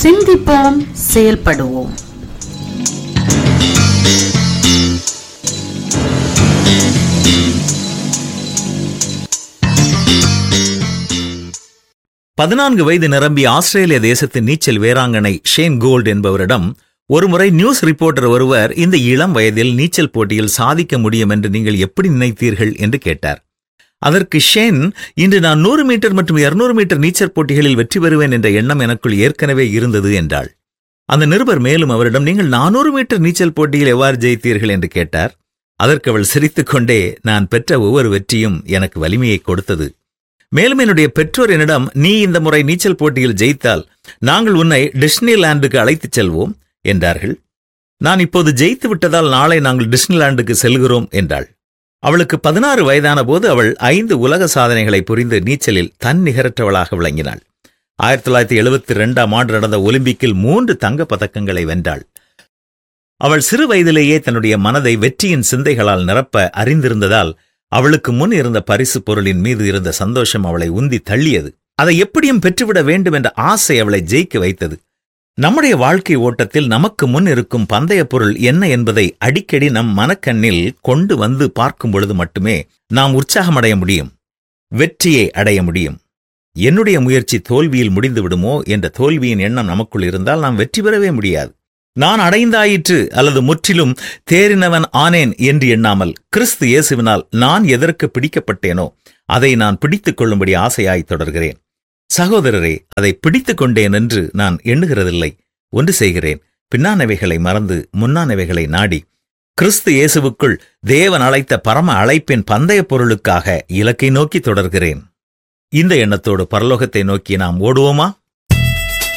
சிந்திப்போம் செயல்படுவோம் பதினான்கு வயது நிரம்பிய ஆஸ்திரேலிய தேசத்தின் நீச்சல் வீராங்கனை ஷேன் கோல்ட் என்பவரிடம் ஒருமுறை நியூஸ் ரிப்போர்ட்டர் ஒருவர் இந்த இளம் வயதில் நீச்சல் போட்டியில் சாதிக்க முடியும் என்று நீங்கள் எப்படி நினைத்தீர்கள் என்று கேட்டார் அதற்கு ஷேன் இன்று நான் நூறு மீட்டர் மற்றும் இருநூறு மீட்டர் நீச்சல் போட்டிகளில் வெற்றி பெறுவேன் என்ற எண்ணம் எனக்குள் ஏற்கனவே இருந்தது என்றாள் அந்த நிருபர் மேலும் அவரிடம் நீங்கள் நானூறு மீட்டர் நீச்சல் போட்டியில் எவ்வாறு ஜெயித்தீர்கள் என்று கேட்டார் அதற்கு அவள் சிரித்துக்கொண்டே நான் பெற்ற ஒவ்வொரு வெற்றியும் எனக்கு வலிமையை கொடுத்தது மேலும் என்னுடைய பெற்றோர் என்னிடம் நீ இந்த முறை நீச்சல் போட்டியில் ஜெயித்தால் நாங்கள் உன்னை டிஸ்னிலாண்டுக்கு அழைத்துச் செல்வோம் என்றார்கள் நான் இப்போது ஜெயித்து விட்டதால் நாளை நாங்கள் டிஸ்னிலாண்டுக்கு செல்கிறோம் என்றாள் அவளுக்கு பதினாறு வயதான போது அவள் ஐந்து உலக சாதனைகளை புரிந்து நீச்சலில் தன்னிகரற்றவளாக விளங்கினாள் ஆயிரத்தி தொள்ளாயிரத்தி எழுபத்தி ரெண்டாம் ஆண்டு நடந்த ஒலிம்பிக்கில் மூன்று தங்கப் பதக்கங்களை வென்றாள் அவள் சிறு வயதிலேயே தன்னுடைய மனதை வெற்றியின் சிந்தைகளால் நிரப்ப அறிந்திருந்ததால் அவளுக்கு முன் இருந்த பரிசு பொருளின் மீது இருந்த சந்தோஷம் அவளை உந்தி தள்ளியது அதை எப்படியும் பெற்றுவிட வேண்டும் என்ற ஆசை அவளை ஜெயிக்க வைத்தது நம்முடைய வாழ்க்கை ஓட்டத்தில் நமக்கு முன் இருக்கும் பந்தய பொருள் என்ன என்பதை அடிக்கடி நம் மனக்கண்ணில் கொண்டு வந்து பார்க்கும் பொழுது மட்டுமே நாம் உற்சாகமடைய முடியும் வெற்றியை அடைய முடியும் என்னுடைய முயற்சி தோல்வியில் முடிந்து விடுமோ என்ற தோல்வியின் எண்ணம் நமக்குள் இருந்தால் நாம் வெற்றி பெறவே முடியாது நான் அடைந்தாயிற்று அல்லது முற்றிலும் தேறினவன் ஆனேன் என்று எண்ணாமல் கிறிஸ்து இயேசுவினால் நான் எதற்கு பிடிக்கப்பட்டேனோ அதை நான் பிடித்துக் கொள்ளும்படி ஆசையாய் தொடர்கிறேன் சகோதரரே அதை பிடித்துக் கொண்டேன் என்று நான் எண்ணுகிறதில்லை ஒன்று செய்கிறேன் பின்னானவைகளை மறந்து முன்னானவைகளை நாடி கிறிஸ்து இயேசுவுக்குள் தேவன் அழைத்த பரம அழைப்பின் பந்தய பொருளுக்காக இலக்கை நோக்கி தொடர்கிறேன் இந்த எண்ணத்தோடு பரலோகத்தை நோக்கி நாம் ஓடுவோமா